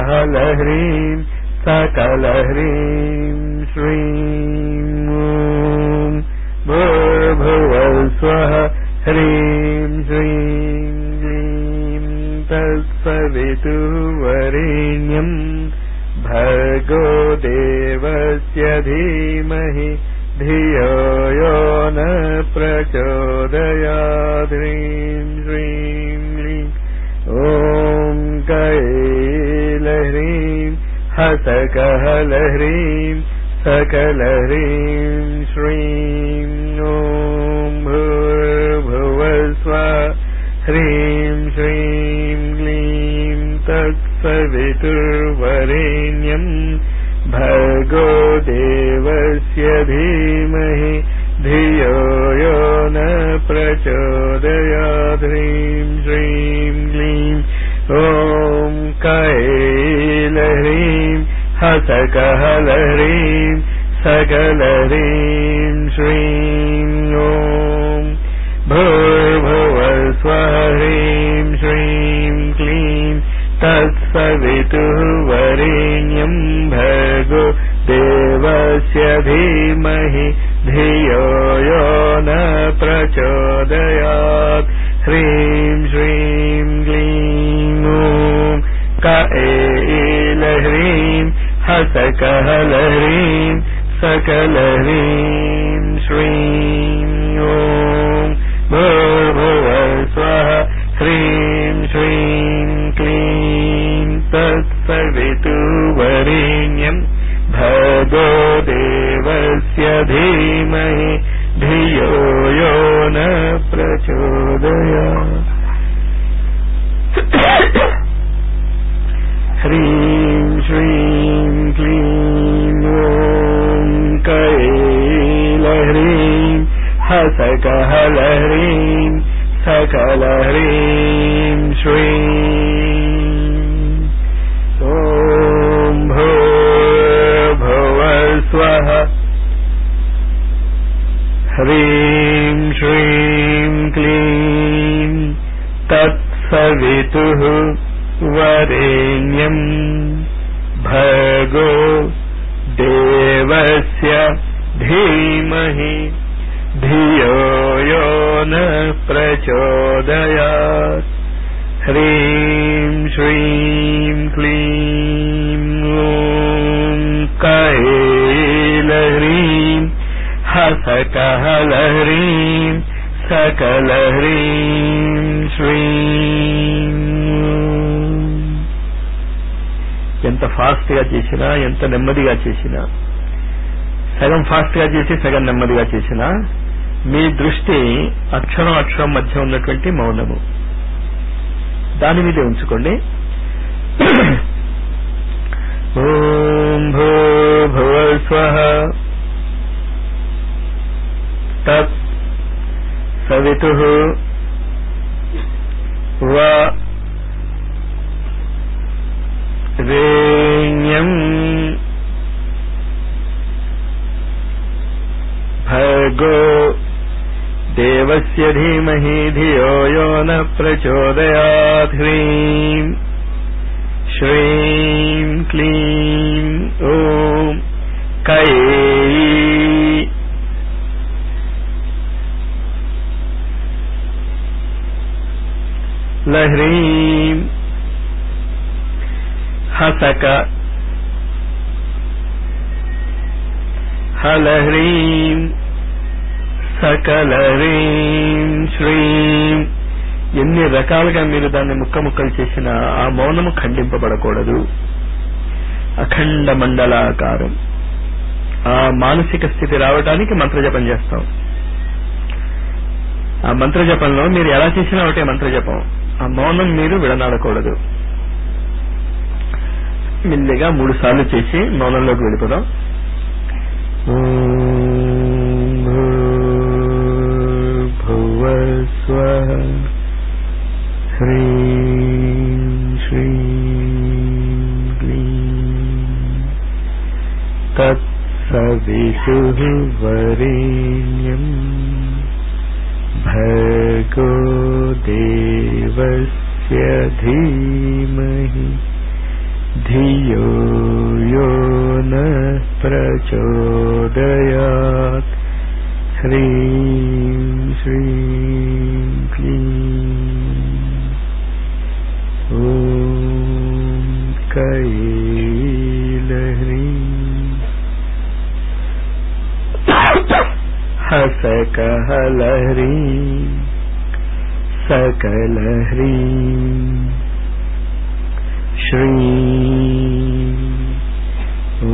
कः लह्रीं सकलह्रीं श्रीं ॐ भूर्भुवस्वः ह्रीं श्रीं क्लीं तत्सवितुर्वरेण्यम् भर्गो देवस्य धीमहि धियो यो न प्रचोदयात् ह्रीं श्रीं क्लीं ॐ कैलह्रीं हसकहलह्रीं सकलह्रीं श्रीं ॐ भूर्भुवस्व ह्रीं श्रीं क्लीं तत्सवितुर्वरेण्यम् भर्गो देवस्य धीमहि धियो यो न प्रचोदयात् ह्रीं श्रीं क्लीं ॐ कैलह्रीं हसकहलह्रीं सकलह्रीं श्रीं ॐ भूर्भुवस्वः ह्रीं श्रीं क्लीं तत्सवितुर्वरेण्यम् भर्गो देवस्य धीमहि धियो यो न प्रचोदयात् ह्रीं श्रीं क्लीं ॐ कैलह्रीं हसकहलह्रीं सकलह्रीं श्रीं ॐ भूर्भुवस्वः ह्रीं श्रीं क्लीं तत्सवितुर्वरेण्यम् भगो देवस्य धीमहि धियो यो न प्रचोदया ह्रीं श्रीं क्लीं ॐ कैलह्रीं हसकहलह्रीं सकलह्रीं श्रीं ॐ भूर्भुवस्वः ह्रीं श्रीं क्लीं तत्सवितुः वरेण्यम् भर्गो देवस्य धीमहि धियो यो न प्रचोदयात् ह्रीं श्रीं क्लीं ॐ कैलह्रीं हसकहलह्रीं सकलह्रीं श्रीं ఎంత ఫాస్ట్ గా చేసినా ఎంత నెమ్మదిగా చేసినా సగం ఫాస్ట్ గా చేసి సగం నెమ్మదిగా చేసినా మీ దృష్టి అక్షరం అక్షరం మధ్య ఉన్నటువంటి మౌనము దాని మీదే ఉంచుకోండి ఓం భూర్భువస్వ తత్ సవితు రేణ్యం భర్గో దేవస్య ధీమహి ధియో యో న ప్రచోదయాత్ హ్రీం శ్రీం క్లీం ఓం కై లహ్రీం హసక హలహ్రీం సకలహ్రీం శ్రీం ఎన్ని రకాలుగా మీరు దాన్ని ముక్క ముక్కలు చేసినా ఆ మౌనము ఖండింపబడకూడదు అఖండ మండలాకారం ఆ మానసిక స్థితి రావడానికి మంత్రజపం చేస్తాం ఆ మంత్రజపంలో మీరు ఎలా చేసినా ఒకటే మంత్రజపం ఆ మౌనం మీరు విడనాడకూడదు మెల్లిగా మూడు సార్లు చేసి మౌనంలోకి వెళ్ళిపోదాం భువస్వ హ్రీం శ్రీం క్లీం తత్సవితుః వరేణ్యం భర్గో దేవస్య ధీమహి धियो यो न प्रचोदयात् ह्रीं श्रीं क्लीं ॐ कैलह्रीं हसकहलह्रीं सकलह्रीं श्रीं ॐ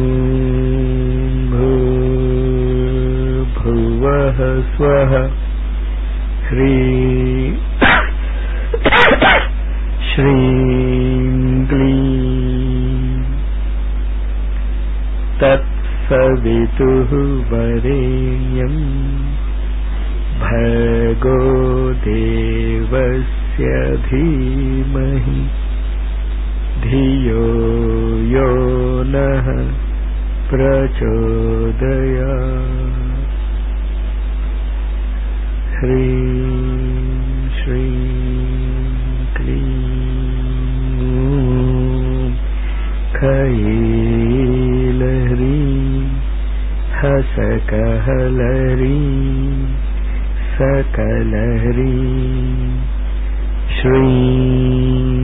भूर्भुवः स्वः ह्रीं श्रीं क्लीं तत्सवितुः वरेण्यम् भर्गो देवस्य धीमहि धियो यो नः प्रचोदया ह्रीं श्रीं क्लीं खयीलह्रीं हसकहलह्रीं सकलह्रीं श्रीं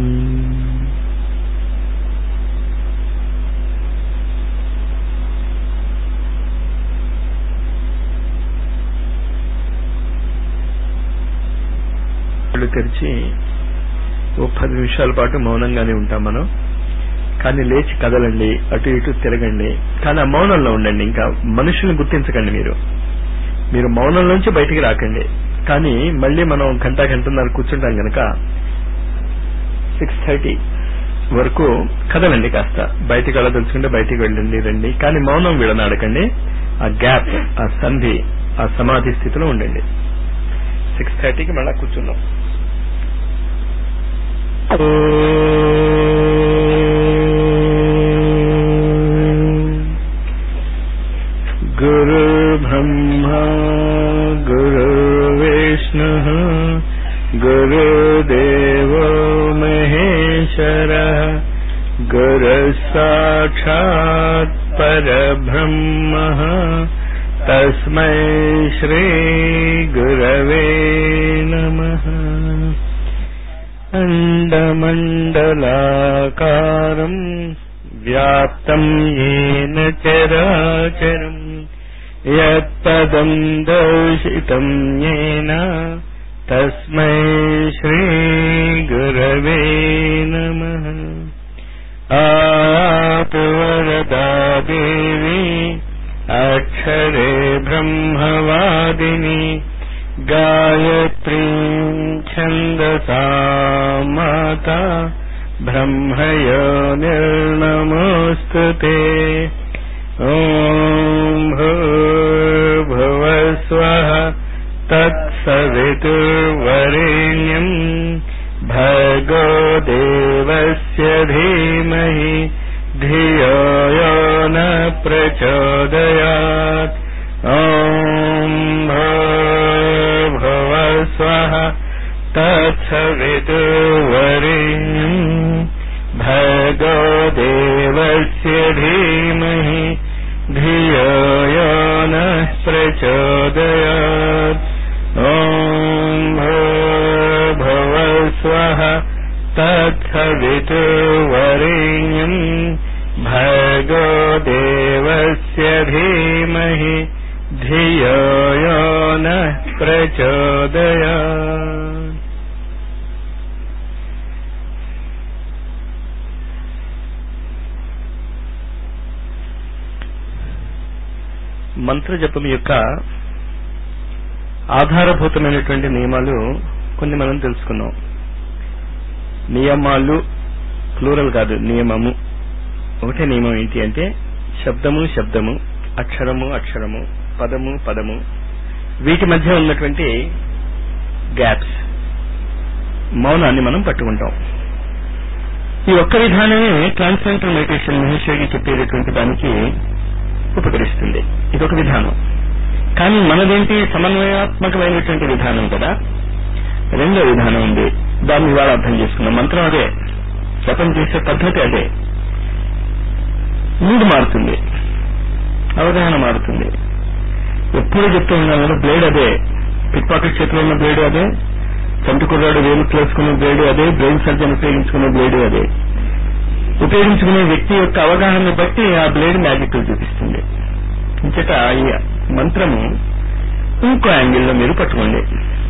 కళ్ళు తెరిచి ఓ పది నిమిషాల పాటు మౌనంగానే ఉంటాం మనం కానీ లేచి కదలండి అటు ఇటు తిరగండి కానీ ఆ మౌనంలో ఉండండి ఇంకా మనుషుల్ని గుర్తించకండి మీరు మీరు మౌనంలోంచి బయటికి రాకండి కానీ మళ్ళీ మనం గంట గంటన్నర కూర్చుంటాం గనక సిక్స్ థర్టీ వరకు కదలండి కాస్త బయటికి వెళ్ళదలుచుకుంటే బయటికి వెళ్ళండి రండి కానీ మౌనం విడనాడకండి ఆ గ్యాప్ ఆ సంధి ఆ సమాధి స్థితిలో ఉండండి సిక్స్ థర్టీకి మళ్ళా కూర్చున్నాం गुरुर्ब्रह्मा गुरुर्विष्णुः गुरुदेवो महेश्वरः गुरुः साक्षात् परब्रह्मः तस्मै श्रीगुरवे नमः अण्डमण्डलाकारम् व्याप्तम् येन चराचरम् यत्पदम् दर्शितम् येन तस्मै श्रीगुरवे नमः आतु वरदा देवी अक्षरे ब्रह्मवादिनी गायत्रीम् छन्दसा माता ब्रह्मयो निर्नमोऽस्तु ते ॐ भूर्भुवस्वः तत्सवितुर्वरेण्यम् भर्गो देवस्य धीमहि धियो यो न प्रचोदयात् ॐ भूर्भुवस्वः तत्सवितुर्वरेण्यम् भर्गो देवस्य धीमहि धियो यो नः प्रचोदयात् ॐ भूर्भुवस्वः तत्सवितुर्वरेण्यम् भर्गो देवस्य धीमहि धियो यो नः प्रचोदयात् మంత్ర జపం యొక్క ఆధారభూతమైనటువంటి నియమాలు కొన్ని మనం తెలుసుకున్నాం నియమాలు ప్లూరల్ కాదు నియమము ఒకటే నియమం ఏంటి అంటే శబ్దము శబ్దము అక్షరము అక్షరము పదము పదము వీటి మధ్య ఉన్నటువంటి గ్యాప్స్ మౌనాన్ని మనం పట్టుకుంటాం ఈ ఒక్క విధానమే ట్రాన్స్మెంటల్ మెడిటేషన్ మహేశ్వరి చెప్పేటటువంటి దానికి ఉపకరిస్తుంది ఇదొక విధానం కానీ మనదేంటి సమన్వయాత్మకమైనటువంటి విధానం కదా రెండో విధానం ఉంది దాన్ని ఇవాళ అర్థం చేసుకున్నాం మంత్రం అదే జపం చేసే పద్ధతి అదే మూడు మారుతుంది అవగాహన మారుతుంది ఎప్పుడు చెప్తూ ఉన్నాను కదా బ్లేడ్ అదే పిక్ పాకెట్ చేతిలో ఉన్న బ్లేడ్ అదే చంటి కుర్రాడు వేలు వేసుకున్న బ్లేడ్ అదే బ్రెయిన్ సర్జన్ ఉపయోగించుకునే బ్లేడ్ అదే ఉపయోగించుకునే వ్యక్తి యొక్క అవగాహనని బట్టి ఆ బ్లేడ్ మ్యాజిక్ చూపిస్తుంది ఇంచట ఈ మంత్రము ఇంకో యాంగిల్లో మీరు పట్టుకోండి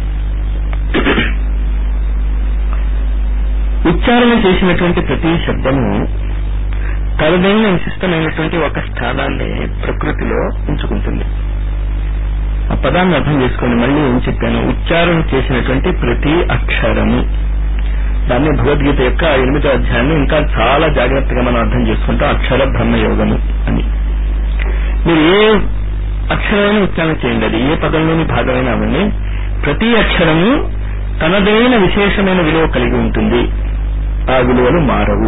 ఉచ్చారణ చేసినటువంటి ప్రతి శబ్దము తనదైన విశిష్టమైనటువంటి ఒక స్థానాన్ని ప్రకృతిలో ఉంచుకుంటుంది ఆ పదాన్ని అర్థం చేసుకోండి మళ్ళీ ఏం చెప్పాను ఉచ్చారణ చేసినటువంటి ప్రతి అక్షరము దాన్ని భగవద్గీత యొక్క ఎనిమిదో అధ్యాయాన్ని ఇంకా చాలా జాగ్రత్తగా మనం అర్థం చేసుకుంటాం అక్షర బ్రహ్మయోగము అని మీరు ఏ అక్షరమైన ఉచ్చారణ చేయండి అది ఏ పదంలోని భాగమైన అవన్నీ ప్రతి అక్షరము తనదైన విశేషమైన విలువ కలిగి ఉంటుంది ఆ విలువలు మారవు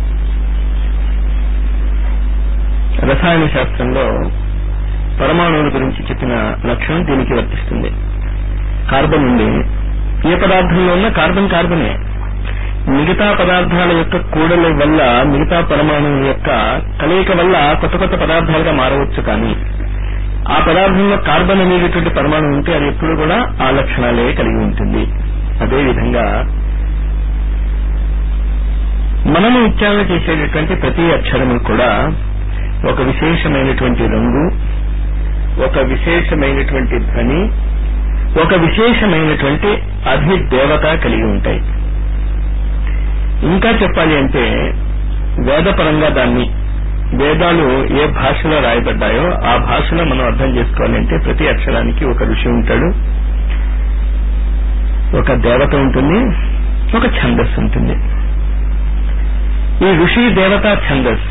రసాయన శాస్త్రంలో పరమాణువుల గురించి చెప్పిన లక్షణం దీనికి వర్తిస్తుంది కార్బన్ ఉంది ఏ పదార్థంలో ఉన్నా కార్బన్ కార్బనే మిగతా పదార్థాల యొక్క కూడల వల్ల మిగతా పరమాణువుల యొక్క కలయిక వల్ల కొత్త కొత్త పదార్థాలుగా మారవచ్చు కానీ ఆ పదార్థంలో కార్బన్ అనేటటువంటి పరమాణువు ఉంటే అది ఎప్పుడు కూడా ఆ లక్షణాలే కలిగి ఉంటుంది అదేవిధంగా మనము ఉచ్చారణ చేసేటటువంటి ప్రతి అక్షరము కూడా ఒక విశేషమైనటువంటి రంగు ఒక విశేషమైనటువంటి ధ్వని ఒక విశేషమైనటువంటి అధిదేవత కలిగి ఉంటాయి ఇంకా చెప్పాలి అంటే వేదపరంగా దాన్ని వేదాలు ఏ భాషలో రాయబడ్డాయో ఆ భాషలో మనం అర్థం చేసుకోవాలి అంటే ప్రతి అక్షరానికి ఒక ఋషి ఉంటాడు ఒక దేవత ఉంటుంది ఒక ఛందస్సు ఉంటుంది ఈ ఋషి దేవత ఛందస్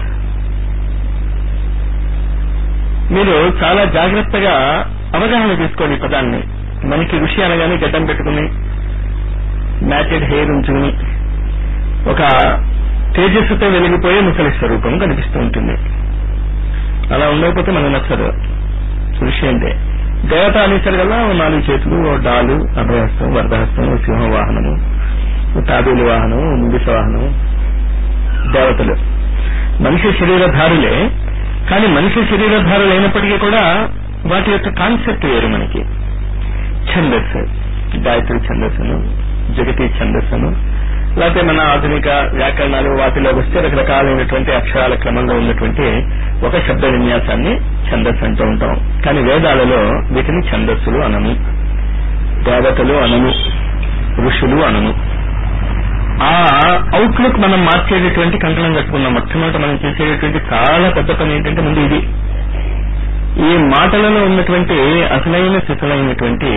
మీరు చాలా జాగ్రత్తగా అవగాహన చేసుకోండి ఈ పదాన్ని మనకి ఋషి అనగానే గడ్డం పెట్టుకుని మ్యాటెడ్ హెయిర్ ఉంచుకుని ఒక తేజస్సుతో వెలిగిపోయే ముసలి స్వరూపం కనిపిస్తూ ఉంటుంది అలా ఉండకపోతే మనకు నచ్చదు ఋషి అంటే దేవత అనేసరి కదా ఓ నాలుగు చేతులు ఓ డాలు అభయహస్తం వరదహస్తం ఓ సింహ వాహనము ఓ తాబేలు వాహనం ఓ ముంగిస వాహనం దేవతలు మనిషి శరీరధారులే కానీ మనిషి శరీరధారులు అయినప్పటికీ కూడా వాటి యొక్క కాన్సెప్ట్ వేరు మనకి ఛందస్సు గాయత్రి ఛందస్సును జగతి ఛందస్సును లేకపోతే మన ఆధునిక వ్యాకరణాలు వాటిలో వస్తే రకరకాలైనటువంటి అక్షరాల క్రమంలో ఉన్నటువంటి ఒక శబ్ద విన్యాసాన్ని ఛందస్సు అంటూ ఉంటాం కానీ వేదాలలో వీటిని ఛందస్సులు అనము దేవతలు అనము ఋషులు అనము ఆ అవుట్లుక్ మనం మార్చేటటువంటి కంకణం కట్టుకున్నాం మొట్టమొదటి మనం చేసేటటువంటి చాలా పెద్ద పని ఏంటంటే ముందు ఇది ఈ మాటలలో ఉన్నటువంటి అసలైన శిశులైనటువంటి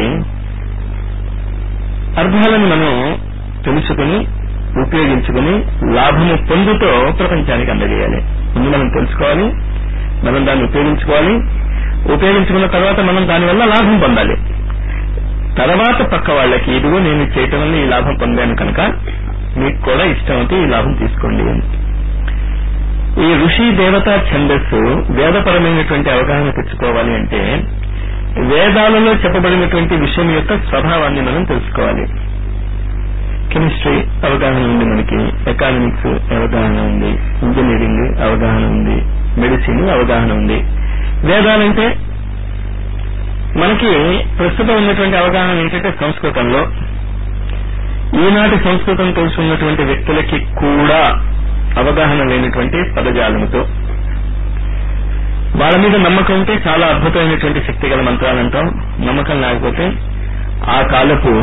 అర్థాలను మనం తెలుసుకుని ఉపయోగించుకుని లాభము పొందుతో ప్రపంచానికి అందజేయాలి ముందు మనం తెలుసుకోవాలి మనం దాన్ని ఉపయోగించుకోవాలి ఉపయోగించుకున్న తర్వాత మనం దానివల్ల లాభం పొందాలి తర్వాత పక్క వాళ్ళకి ఇదిగో నేను చేయటం వల్ల ఈ లాభం పొందాను కనుక మీకు కూడా ఇష్టమైతే ఈ లాభం తీసుకోండి అని ఈ ఋషి దేవత ఛందస్సు వేదపరమైనటువంటి అవగాహన తెచ్చుకోవాలి అంటే వేదాలలో చెప్పబడినటువంటి విషయం యొక్క స్వభావాన్ని మనం తెలుసుకోవాలి కెమిస్ట్రీ అవగాహన ఉంది మనకి ఎకానమిక్స్ అవగాహన ఉంది ఇంజనీరింగ్ అవగాహన ఉంది మెడిసిన్ అవగాహన ఉంది వేదాలంటే మనకి ప్రస్తుతం ఉన్నటువంటి అవగాహన ఏంటంటే సంస్కృతంలో ఈనాటి సంస్కృతం తెలుసున్నటువంటి వ్యక్తులకి కూడా అవగాహన లేనటువంటి పదజాలముతో వాళ్ళ మీద నమ్మకం ఉంటే చాలా అద్భుతమైనటువంటి శక్తి గల మంత్రాలంటాం నమ్మకం లేకపోతే ఆ కాలపు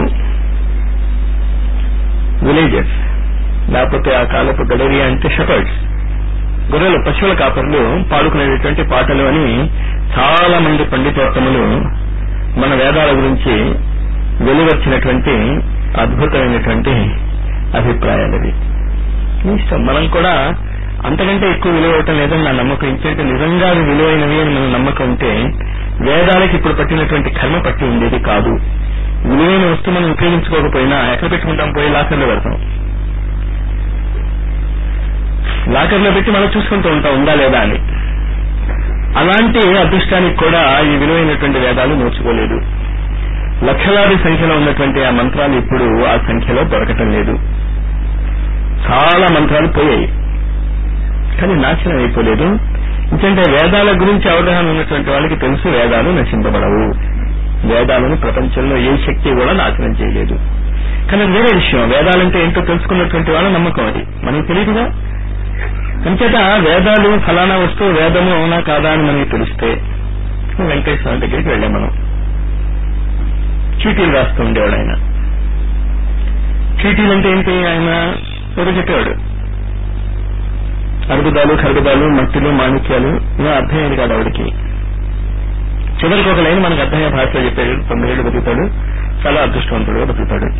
విలేజెస్ లేకపోతే ఆ కాలపు గడరియా అంటే షెపర్డ్స్ గొర్రెలు పశువుల కాపర్లు పాడుకునేటటువంటి పాటలు అని చాలా మంది పండితోత్తములు మన వేదాల గురించి వెలువచ్చినటువంటి అద్భుతమైనటువంటి అభిప్రాయాలు అవి మీ ఇష్టం మనం కూడా అంతకంటే ఎక్కువ విలువ ఇవ్వటం లేదని నా నమ్మకం ఇంకేంటే నిజంగా అవి విలువైనవి అని మన నమ్మకం ఉంటే వేదాలకి ఇప్పుడు పట్టినటువంటి కర్మ పట్టి ఉండేది కాదు విలువైన వస్తువు మనం ఉపయోగించుకోకపోయినా ఎక్కడ పెట్టుకుంటాం పోయి లాకర్లో పెడతాం లాకర్లో పెట్టి మనం చూసుకుంటూ ఉంటాం ఉందా లేదా అని అలాంటి అదృష్టానికి కూడా ఈ విలువైనటువంటి వేదాలు నోచుకోలేదు లక్షలాది సంఖ్యలో ఉన్నటువంటి ఆ మంత్రాలు ఇప్పుడు ఆ సంఖ్యలో దొరకటం లేదు చాలా మంత్రాలు పోయాయి కానీ నాశనం అయిపోలేదు ఎందుకంటే వేదాల గురించి అవగాహన ఉన్నటువంటి వాళ్ళకి తెలుసు వేదాలు నశింపబడవు వేదాలను ప్రపంచంలో ఏ శక్తి కూడా నాశనం చేయలేదు కానీ అది వేరే విషయం వేదాలంటే ఏంటో తెలుసుకున్నటువంటి వాళ్ళ నమ్మకం అది మనకు తెలియదుగా అంచేత వేదాలు ఫలానా వస్తువు వేదము అవునా కాదా అని మనకి తెలిస్తే వెంకటేశ్వర స్వామి దగ్గరికి వెళ్ళాం మనం చీటీలు రాస్తూ ఉండేవాడు ఆయన చీటీలు అంటే ఏంటి ఆయన ఎవరో చెప్పేవాడు అర్బుదాలు ఖర్బుదాలు మట్టిలు మాణిక్యాలు ఇలా అర్థమయ్యేది కాదు ఆవిడికి చివరికి ఒక లైన్ మనకు అర్థమయ్యే భాషలో చెప్పాడు తొమ్మిదేళ్లు బతుకుతాడు చాలా అదృష్టవంతుడుగా బతుకుతాడు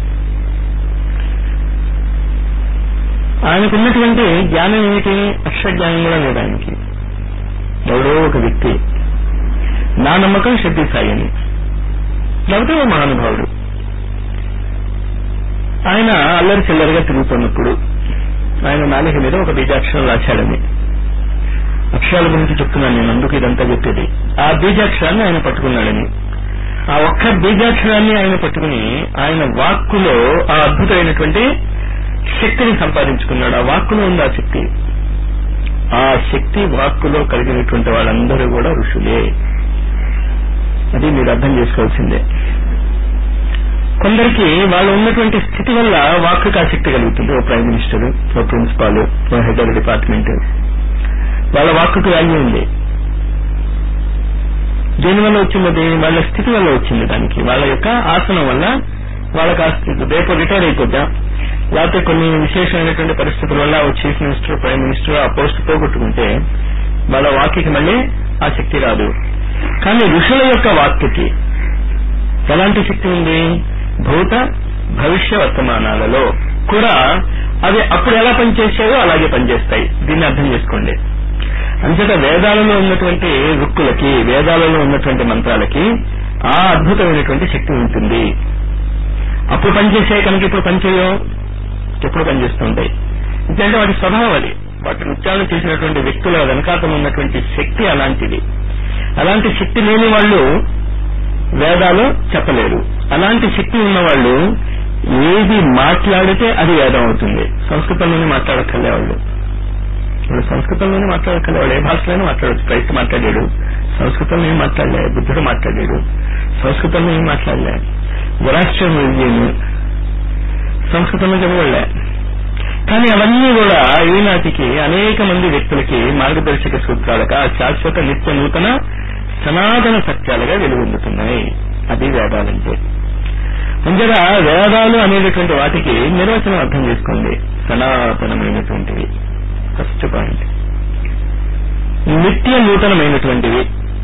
ఆయనకున్నటువంటి జ్ఞానం ఏమిటి అక్షర జ్ఞానం కూడా లేదు ఆయనకి ఎవడో ఒక వ్యక్తి నా నమ్మకం శక్తి సాయి అని లేకపోతే ఓ మహానుభావుడు ఆయన అల్లరి చిల్లరిగా తిరుగుతున్నప్పుడు ఆయన నాలుక మీద ఒక బీజాక్షరం రాశాడని అక్షరాల గురించి చెప్తున్నాను నేను అందుకు ఇదంతా చెప్పేది ఆ బీజాక్షరాన్ని ఆయన పట్టుకున్నాడని ఆ ఒక్క బీజాక్షరాన్ని ఆయన పట్టుకుని ఆయన వాక్కులో ఆ అద్భుతమైనటువంటి శక్తిని సంపాదించుకున్నాడు ఆ వాక్కులో ఉంది ఆ శక్తి ఆ శక్తి వాక్కులో కలిగినటువంటి వాళ్ళందరూ కూడా ఋషులే అది మీరు అర్థం చేసుకోవాల్సిందే కొందరికి వాళ్ళు ఉన్నటువంటి స్థితి వల్ల వాక్కుకి ఆ శక్తి కలుగుతుంది ఓ ప్రైమ్ మినిస్టర్ ఓ ప్రిన్సిపాల్ ఓ హెడ్ ఆఫ్ డిపార్ట్మెంట్ వాళ్ళ వాక్కుకి వాల్యూ ఉంది దేని వల్ల వచ్చింది వాళ్ళ స్థితి వల్ల వచ్చింది దానికి వాళ్ళ యొక్క ఆసనం వల్ల వాళ్ళకి ఆ స్థితి రేపు రిటైర్ అయిపోద్దాం లేకపోతే కొన్ని విశేషమైనటువంటి పరిస్థితుల వల్ల ఓ చీఫ్ మినిస్టర్ ప్రైమ్ మినిస్టర్ ఆ పోస్ట్ పోగొట్టుకుంటే వాళ్ళ వాక్యకి మళ్ళీ ఆ శక్తి రాదు కానీ ఋషుల యొక్క వాక్యకి ఎలాంటి శక్తి ఉంది భూత భవిష్య వర్తమానాలలో కూడా అవి అప్పుడు ఎలా పనిచేసాయో అలాగే పనిచేస్తాయి దీన్ని అర్థం చేసుకోండి అంతటా వేదాలలో ఉన్నటువంటి రుక్కులకి వేదాలలో ఉన్నటువంటి మంత్రాలకి ఆ అద్భుతమైనటువంటి శక్తి ఉంటుంది అప్పుడు పనిచేసాయి కనుక ఇప్పుడు పనిచేయో ఎప్పుడు పనిచేస్తుంటాయి ఎందుకంటే వాటి స్వభావం అది వాటి నృత్యాలను చేసినటువంటి వ్యక్తుల వెనకాతలు ఉన్నటువంటి శక్తి అలాంటిది అలాంటి శక్తి లేని వాళ్ళు వేదాలు చెప్పలేరు అలాంటి శక్తి ఉన్న వాళ్ళు ఏది మాట్లాడితే అది వేదం అవుతుంది సంస్కృతంలోనే మాట్లాడక్కర్లే వాళ్ళు వాళ్ళు సంస్కృతంలోనే మాట్లాడక్కర్లే వాళ్ళు ఏ భాషలోనే మాట్లాడచ్చు క్రైస్తు మాట్లాడాడు సంస్కృతంలో ఏం మాట్లాడలే బుద్ధుడు మాట్లాడాడు సంస్కృతంలో ఏం మాట్లాడలే జరాశ్చర్ విజయను సంస్కృతంలో చెప్పబడలే కానీ అవన్నీ కూడా ఈనాటికి అనేక మంది వ్యక్తులకి మార్గదర్శక సూత్రాలుగా శాశ్వత నిత్య నూతన సనాతన సత్యాలుగా వెలుగొందుతున్నాయి అది వేదాలంటే అంతేగా వేదాలు అనేటటువంటి వాటికి నిర్వచనం అర్థం చేసుకోండి సనాతనమైనటువంటివి ఫస్ట్ పాయింట్ నిత్య నూతనమైనటువంటివి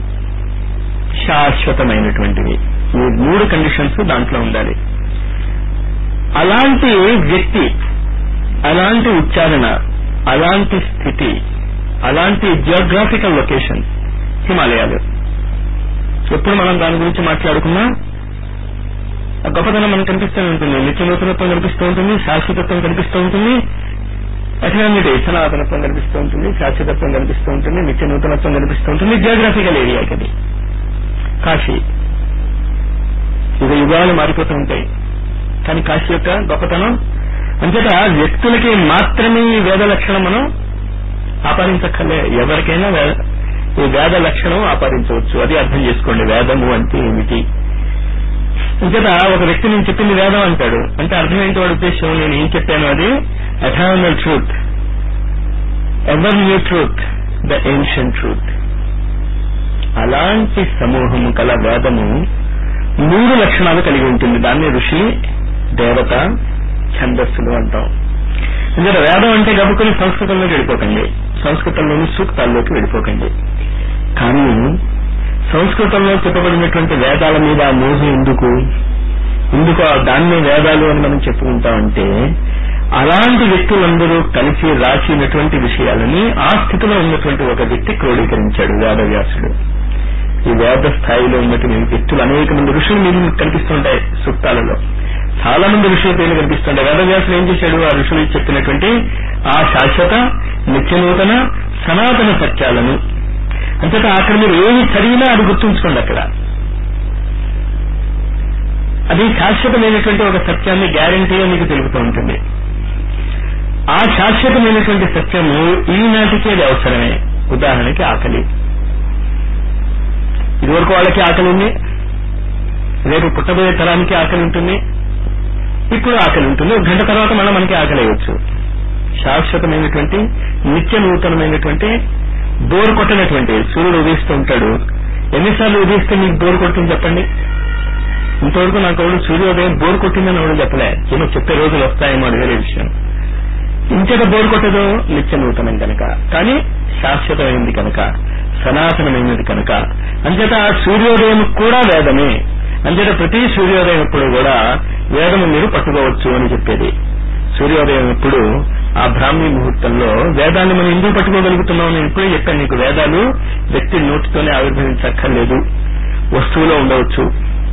శాశ్వతమైనటువంటివి ఈ మూడు కండిషన్స్ దాంట్లో ఉండాలి అలాంటి వ్యక్తి అలాంటి ఉచ్చారణ అలాంటి స్థితి అలాంటి జియోగ్రాఫికల్ లొకేషన్ హిమాలయాలు ఎప్పుడు మనం దాని గురించి మాట్లాడుకున్నా ఆ గొప్పతనం మనకు కనిపిస్తూ ఉంటుంది నిత్య నూతనత్వం కనిపిస్తూ ఉంటుంది శాశ్వతత్వం కనిపిస్తూ ఉంటుంది ఎకనామిటీ సనాతనత్వం కనిపిస్తూ ఉంటుంది శాశ్వతత్వం కనిపిస్తూ ఉంటుంది నిత్య నూతనత్వం కనిపిస్తూ ఉంటుంది జియోగ్రాఫికల్ ఏరియాకి అది కాశీ యుగ యుగాలు మారిపోతూ ఉంటాయి కానీ కాశీ యొక్క గొప్పతనం అంతేత వ్యక్తులకి మాత్రమే ఈ వేద లక్షణం మనం ఆపాదించక్కర్లే ఎవరికైనా వే- ఈ వేద లక్షణం ఆపాదించవచ్చు అది అర్థం చేసుకోండి వేదము అంటే ఏమిటి అంచేత ఒక వ్యక్తి నేను చెప్పింది వేదం అంటాడు అంటే అర్థం ఏంటి వాడి ఉద్దేశం నేను ఏం చెప్పాను అది eternal truth ever new truth the ancient truth అలాంటి సమూహము కల వేదము మూడు లక్షణాలు కలిగి ఉంటుంది దాన్ని ఋషి దేవత ఛందస్సులు అంటాం ఎందుకంటే వేదం అంటే గబుకుని సంస్కృతంలోకి వెళ్ళిపోకండి సంస్కృతంలోని సూక్తాల్లోకి వెళ్ళిపోకండి కానీ సంస్కృతంలో చెప్పబడినటువంటి వేదాల మీద ఆ మోహం ఎందుకు ఎందుకు ఆ దాన్నే వేదాలు అని మనం చెప్పుకుంటామంటే అలాంటి వ్యక్తులందరూ కలిసి రాసినటువంటి విషయాలని ఆ స్థితిలో ఉన్నటువంటి ఒక వ్యక్తి క్రోడీకరించాడు వేదవ్యాసుడు ఈ వేద స్థాయిలో ఉన్నటువంటి వ్యక్తులు అనేక మంది ఋషులు మీకు కనిపిస్తుంటాయి సూక్తాలలో చాలా మంది ఋషుల పేర్లు కనిపిస్తుంటాయి వేదవ్యాసులు ఏం చేశాడు ఆ ఋషులు చెప్పినటువంటి ఆ శాశ్వత నిత్యనూతన సనాతన సత్యాలను అంతటా అక్కడ మీరు ఏమి చదివినా అది గుర్తుంచుకోండి అక్కడ అది శాశ్వతమైనటువంటి ఒక సత్యాన్ని గ్యారంటీగా మీకు తెలుపుతూ ఉంటుంది ఆ శాశ్వతమైనటువంటి సత్యము ఈనాటికి అది అవసరమే ఉదాహరణకి ఆకలి ఇదివరకు వాళ్ళకి ఆకలి ఉంది రేపు పుట్టబోయే తరానికి ఆకలి ఉంటుంది ఇప్పుడు ఆకలి ఉంటుంది ఒక గంట తర్వాత మళ్ళీ మనకి ఆకలి అయ్యొచ్చు శాశ్వతమైనటువంటి నిత్య నూతనమైనటువంటి బోర్ కొట్టనటువంటి సూర్యుడు ఉదయిస్తూ ఉంటాడు ఎన్నిసార్లు ఉదయిస్తే మీకు బోర్ కొడుతుంది చెప్పండి ఇంతవరకు నాకు ఎవరు సూర్యోదయం బోర్ కొట్టిందని ఎవరు చెప్పలే ఏమో చెప్పే రోజులు వస్తాయేమో అది వేరే విషయం ఇంతట బోర్ కొట్టదు నిత్య నూతనం కనుక కానీ శాశ్వతమైనది కనుక సనాతనమైనది కనుక అంచేత ఆ సూర్యోదయం కూడా వేదమే అంచేత ప్రతి సూర్యోదయం ఇప్పుడు కూడా వేదము మీరు పట్టుకోవచ్చు అని చెప్పేది సూర్యోదయం ఇప్పుడు ఆ బ్రాహ్మీ ముహూర్తంలో వేదాన్ని మనం ఎందుకు పట్టుకోగలుగుతున్నాం నేను ఇప్పుడే చెప్పాను నీకు వేదాలు వ్యక్తి నోటితోనే ఆవిర్భవించక్కర్లేదు వస్తువులో ఉండవచ్చు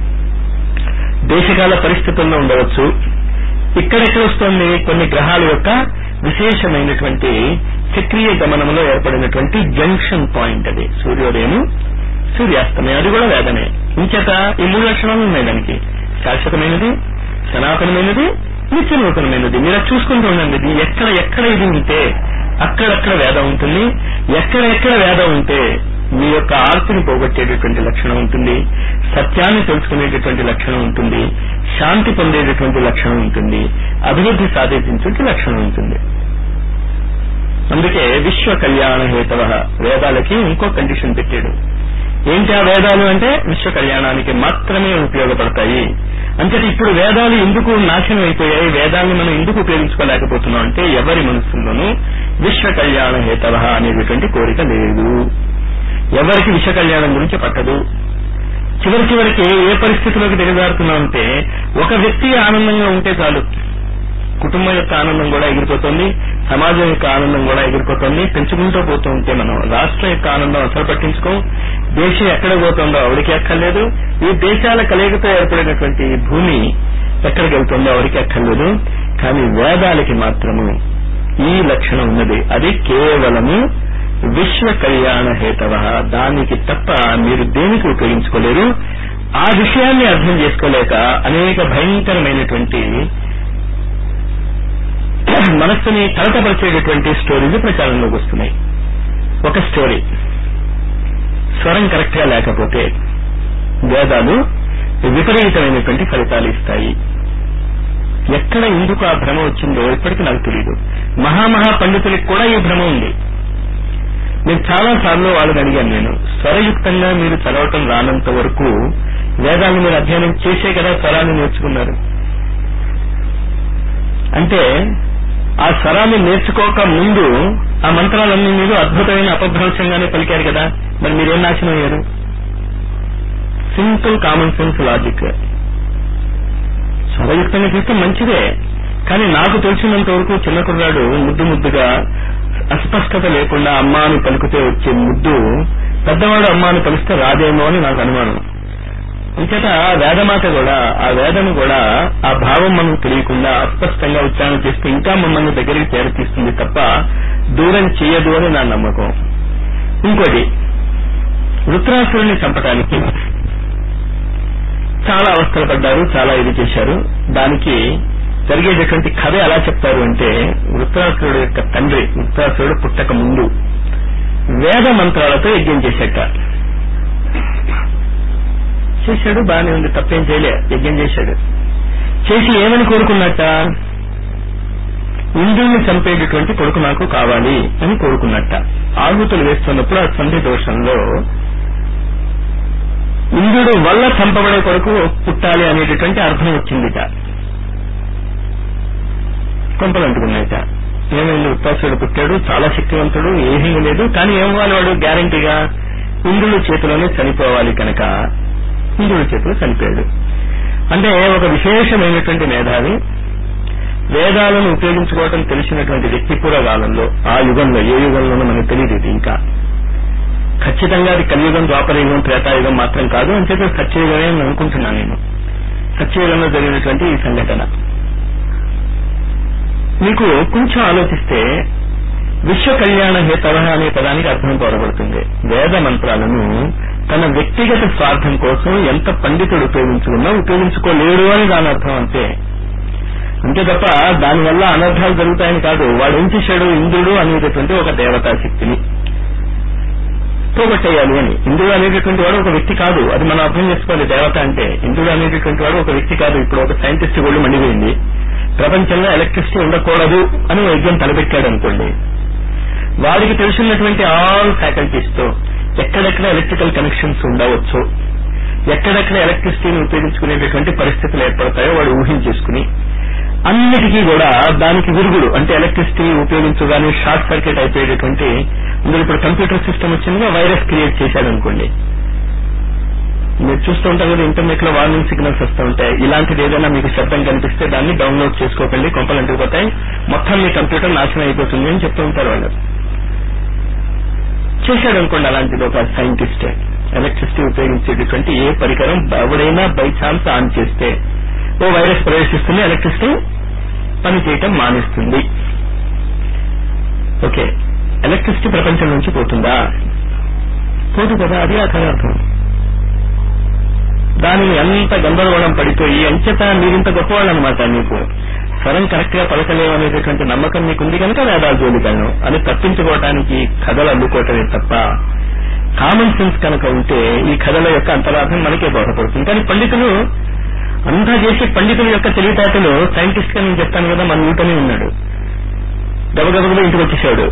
దేశకాల పరిస్థితుల్లో ఉండవచ్చు ఇక్కడెక్కడ వస్తుంది కొన్ని గ్రహాల యొక్క విశేషమైనటువంటి చక్రీయ గమనంలో ఏర్పడినటువంటి జంక్షన్ పాయింట్ అది సూర్యోదయం సూర్యాస్తమయం అది కూడా వేదమే ఇంచేత ఈ మూడు లక్షణాలు ఉన్నాయి దానికి శాశ్వతమైనది సనాతనమైనది నిత్య నూతనమైనది మీరు అది చూసుకుంటూ ఉండండి ఇది ఎక్కడ ఎక్కడ ఇది ఉంటే అక్కడక్కడ వేదం ఉంటుంది ఎక్కడ ఎక్కడ వేదం ఉంటే మీ యొక్క ఆర్తిని పోగొట్టేటటువంటి లక్షణం ఉంటుంది సత్యాన్ని తెలుసుకునేటటువంటి లక్షణం ఉంటుంది శాంతి పొందేటటువంటి లక్షణం ఉంటుంది అభివృద్ధి సాధించేటువంటి లక్షణం ఉంటుంది అందుకే విశ్వ కళ్యాణ హేతవ వేదాలకి ఇంకో కండిషన్ పెట్టాడు ఏంటి ఆ వేదాలు అంటే విశ్వ కళ్యాణానికి మాత్రమే ఉపయోగపడతాయి అంతటి ఇప్పుడు వేదాలు ఎందుకు నాశనం అయిపోయాయి వేదాలను మనం ఎందుకు ఉపయోగించుకోలేకపోతున్నాం అంటే ఎవరి మనస్సుల్లోనూ విశ్వ కళ్యాణ హేతవ అనేటటువంటి కోరిక లేదు ఎవరికి విశ్వ కళ్యాణం గురించి పట్టదు చివరి చివరికి ఏ పరిస్థితిలోకి దిగజారుతున్నాం అంటే ఒక వ్యక్తి ఆనందంగా ఉంటే చాలు కుటుంబం యొక్క ఆనందం కూడా ఎగిరిపోతుంది సమాజం యొక్క ఆనందం కూడా ఎగిరిపోతుంది పెంచుకుంటూ పోతూ ఉంటే మనం రాష్ట్రం యొక్క ఆనందం అసలు పట్టించుకోం దేశం ఎక్కడ పోతుందో ఎవరికి ఎక్కర్లేదు ఈ దేశాల కలయికతో ఏర్పడినటువంటి ఈ భూమి ఎక్కడికి వెళ్తుందో ఎవరికి ఎక్కర్లేదు కానీ వేదాలకి మాత్రము ఈ లక్షణం ఉన్నది అది కేవలము విశ్వ కళ్యాణ హేతవ దానికి తప్ప మీరు దేనికి ఉపయోగించుకోలేరు ఆ విషయాన్ని అర్థం చేసుకోలేక అనేక భయంకరమైనటువంటి మనస్సుని కలతపరిచేటటువంటి స్టోరీలు ప్రచారంలోకి వస్తున్నాయి ఒక స్టోరీ స్వరం కరెక్ట్ గా లేకపోతే వేదాలు విపరీతమైనటువంటి ఫలితాలు ఇస్తాయి ఎక్కడ ఎందుకు ఆ భ్రమ వచ్చిందో ఇప్పటికీ నాకు తెలియదు మహామహా పండితులకు కూడా ఈ భ్రమ ఉంది నేను చాలా సార్లు వాళ్ళని అడిగాను నేను స్వరయుక్తంగా మీరు చదవటం రానంత వరకు వేదాన్ని మీరు అధ్యయనం చేసే కదా స్వరాన్ని నేర్చుకున్నారు అంటే ఆ స్వరాన్ని నేర్చుకోక ముందు ఆ మంత్రాలన్నీ మీరు అద్భుతమైన అపభ్రంశంగానే పలికారు కదా మరి మీరేం నాశనం అయ్యారు సింపుల్ కామన్ సెన్స్ లాజిక్ స్వరయుక్తంగా చేస్తే మంచిదే కానీ నాకు తెలిసినంత వరకు చిన్న కుర్రాడు ముద్దు ముద్దుగా అస్పష్టత లేకుండా అమ్మ అని పలుకుతే వచ్చే ముద్దు పెద్దవాడు అమ్మ అని పలిస్తే రాదేమో అని నాకు అనుమానం అంచేత వేదమాత కూడా ఆ వేదము కూడా ఆ భావం మనకు తెలియకుండా అస్పష్టంగా ఉచ్చారణ చేస్తే ఇంకా మమ్మల్ని దగ్గరికి చేరతీస్తుంది తప్ప దూరం చేయదు అని నా నమ్మకం ఇంకోటి వృత్రాసురుని చంపడానికి చాలా అవస్థలు పడ్డారు చాలా ఇది చేశారు దానికి జరిగేటటువంటి కథ ఎలా చెప్తారు అంటే వృత్రాసురుడు యొక్క తండ్రి వృత్రాసురుడు పుట్టక ముందు వేద మంత్రాలతో యజ్ఞం చేశాట చేశాడు బాగానే ఉంది తప్పేం చేయలే యజ్ఞం చేశాడు చేసి ఏమని కోరుకున్నట్ట ఇంద్రుల్ని చంపేటటువంటి కొడుకు నాకు కావాలి అని కోరుకున్నట్ట ఆహుతులు వేస్తున్నప్పుడు ఆ సంధి దోషంలో ఇంద్రుడు వల్ల చంపబడే కొడుకు పుట్టాలి అనేటటువంటి అర్థం వచ్చిందిట కొంపలంటుకున్నాయట ఏమైంది ఉత్పాసుడు పుట్టాడు చాలా శక్తివంతుడు ఏమీ లేదు కానీ ఏమవ్వాలి వాడు గ్యారంటీగా ఇంద్రుడి చేతిలోనే చనిపోవాలి కనుక ఇంద్రుడి చేతిలో చనిపోయాడు అంటే ఒక విశేషమైనటువంటి మేధావి వేదాలను ఉపయోగించుకోవటం తెలిసినటువంటి వ్యక్తి పూర్వకాలంలో ఆ యుగంలో ఏ యుగంలోనూ మనకు తెలియదు ఇది ఇంకా ఖచ్చితంగా అది కలియుగం ద్వాపరయుగం త్రేతాయుగం మాత్రం కాదు అంచేత సత్యయుగమే అని అనుకుంటున్నాను నేను సత్యయుగంలో జరిగినటువంటి ఈ సంఘటన మీకు కొంచెం ఆలోచిస్తే విశ్వ కళ్యాణ హేతవ అనే పదానికి అర్థం తోడబడుతుంది వేద మంత్రాలను తన వ్యక్తిగత స్వార్థం కోసం ఎంత పండితుడు ఉపయోగించుకున్నా ఉపయోగించుకోలేడు అని దాని అర్థం అంతే అంతే తప్ప దానివల్ల అనర్థాలు జరుగుతాయని కాదు వాడు ఏం చేశాడు ఇంద్రుడు అనేటటువంటి ఒక దేవతా శక్తిని పోగొట్టేయాలి అని ఇంద్రుడు అనేటటువంటి వాడు ఒక వ్యక్తి కాదు అది మనం అర్థం చేసుకోవాలి దేవత అంటే ఇంద్రుడు అనేటటువంటి వాడు ఒక వ్యక్తి కాదు ఇప్పుడు ఒక సైంటిస్ట్ ఒళ్ళు మండిపోయింది ప్రపంచంలో ఎలక్ట్రిసిటీ ఉండకూడదు అని యజ్ఞం తలపెట్టాడు అనుకోండి వాడికి తెలుసున్నటువంటి ఆల్ ఫ్యాకల్టీస్ తో ఎక్కడెక్కడ ఎలక్ట్రికల్ కనెక్షన్స్ ఉండవచ్చు ఎక్కడెక్కడ ఎలక్ట్రిసిటీని ఉపయోగించుకునేటటువంటి పరిస్థితులు ఏర్పడతాయో వాడు ఊహించేసుకుని అన్నిటికీ కూడా దానికి విరుగుడు అంటే ఎలక్ట్రిసిటీ ఉపయోగించగానే షార్ట్ సర్క్యూట్ అయిపోయేటటువంటి ఇందులో ఇప్పుడు కంప్యూటర్ సిస్టమ్ వచ్చిందిగా వైరస్ క్రియేట్ చేశాడు అనుకోండి మీరు చూస్తూ ఉంటారు కదా ఇంటర్నెట్ లో వార్నింగ్ సిగ్నల్స్ వస్తూ ఉంటాయి ఇలాంటిది ఏదైనా మీకు శబ్దం కనిపిస్తే దాన్ని డౌన్లోడ్ చేసుకోకండి కొంపలు అంటుకుపోతాయి మొత్తం మీ కంప్యూటర్ నాశనం అయిపోతుంది అని చెప్తూ ఉంటారు వాళ్ళు చేశాడు అనుకోండి అలాంటిది ఒక సైంటిస్ట్ ఎలక్ట్రిసిటీ ఉపయోగించేటటువంటి ఏ పరికరం ఎవడైనా బై ఛాన్స్ ఆన్ చేస్తే ఓ వైరస్ ప్రవేశిస్తుంది ఎలక్ట్రిసిటీ పని చేయటం మానేస్తుంది ఓకే ఎలక్ట్రిసిటీ ప్రపంచం నుంచి పోతుందా పోదు కదా అది ఆ పదార్థం దానిని ఎంత గందరగోళం పడిపోయి అంచేత మీరింత గొప్పవాళ్ళు అనమాట మీకు స్వరం కరెక్ట్ గా పలకలేవు అనేటటువంటి నమ్మకం మీకుంది కనుక వేదాలు జోలికలను అని తప్పించుకోవటానికి కథలు అల్లుకోవటమే తప్ప కామన్ సెన్స్ కనుక ఉంటే ఈ కథల యొక్క అంతరార్థం మనకే బోధపడుతుంది కానీ పండితులు అంతా చేసే పండితుల యొక్క తెలివితేటలు సైంటిస్ట్ గా నేను చెప్తాను కదా మన ఊటనే ఉన్నాడు గబగబగా ఇంటికి వచ్చేసాడు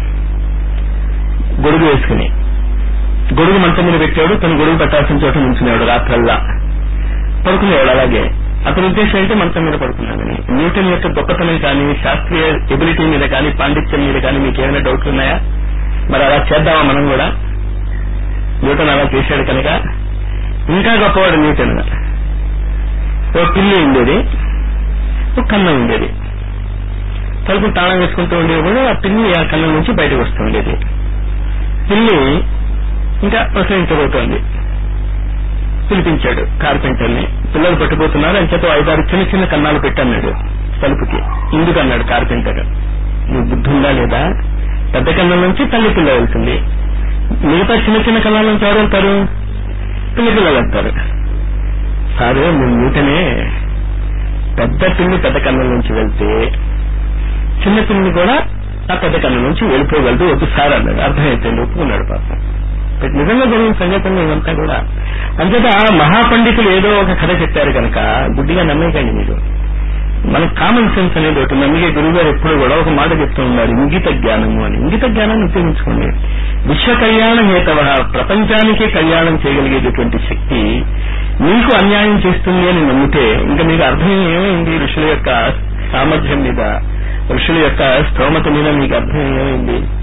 గొడుగు వేసుకుని గొడుగు మంచం మీద పెట్టాడు తను గొడుగు పెట్టాల్సిన చోట నిల్చునేవాడు రాత్రల్లా పడుకునేవాడు అలాగే అతని ఉద్దేశం ఏంటి మంచం మీద పడుకున్నాడని న్యూటన్ యొక్క గొప్పతనం కానీ శాస్త్రీయ ఎబిలిటీ మీద కానీ పాండిత్యం మీద కానీ మీకు ఏమైనా డౌట్లు ఉన్నాయా మరి అలా చేద్దామా మనం కూడా న్యూటన్ అలా చేశాడు కనుక ఇంకా గొప్పవాడు న్యూటన్ ఓ పిల్లి ఉండేది ఒక కన్నం ఉండేది తలుపు తాళం వేసుకుంటూ ఉండేవాడు ఆ పిల్లి ఆ కన్నం నుంచి బయటకు వస్తూ ఉండేది పిల్లి ఇంకా ప్రసవించబోతోంది పిలిపించాడు కార్పెంటర్ని పిల్లలు పట్టుకుపోతున్నారు అని చెప్పి ఐదారు చిన్న చిన్న కన్నాలు పెట్టన్నాడు తలుపుకి ఎందుకు అన్నాడు కార్పెంటర్ నువ్వు బుద్ధి ఉందా లేదా పెద్ద కన్నం నుంచి తల్లి పిల్ల వెళ్తుంది మిగతా చిన్న చిన్న కన్నాల నుంచి ఎవరు వెళ్తారు పిల్లి పిల్లలు వెళ్తారు సారు నువ్వు న్యూటనే పెద్ద పిల్లి పెద్ద కన్నం నుంచి వెళ్తే చిన్న పిల్లిని కూడా ఆ పెద్ద కన్నం నుంచి వెళ్ళిపోగలదు వద్దు సార్ అన్నాడు అర్థమైపోయింది ఒప్పుకున్నాడు పాపం నిజంగా జరిగిన సంఘటన ఇదంతా కూడా అంచేత మహాపండితులు ఏదో ఒక కథ చెప్పారు కనుక గుడ్డిగా నమ్మేకండి మీరు మనకు కామన్ సెన్స్ అనేది ఒకటి నమ్మిగే గురువు గారు ఎప్పుడు కూడా ఒక మాట చెప్తూ ఉన్నారు ఇంగిత జ్ఞానము అని ఇంగిత జ్ఞానాన్ని ఉపయోగించుకోండి విశ్వ కళ్యాణ హేతవ ప్రపంచానికే కళ్యాణం చేయగలిగేటటువంటి శక్తి మీకు అన్యాయం చేస్తుంది అని నమ్మితే ఇంకా మీకు అర్థం ఏమైంది ఋషుల యొక్క సామర్థ్యం మీద ఋషుల యొక్క స్తోమత మీద మీకు అర్థం ఏమైంది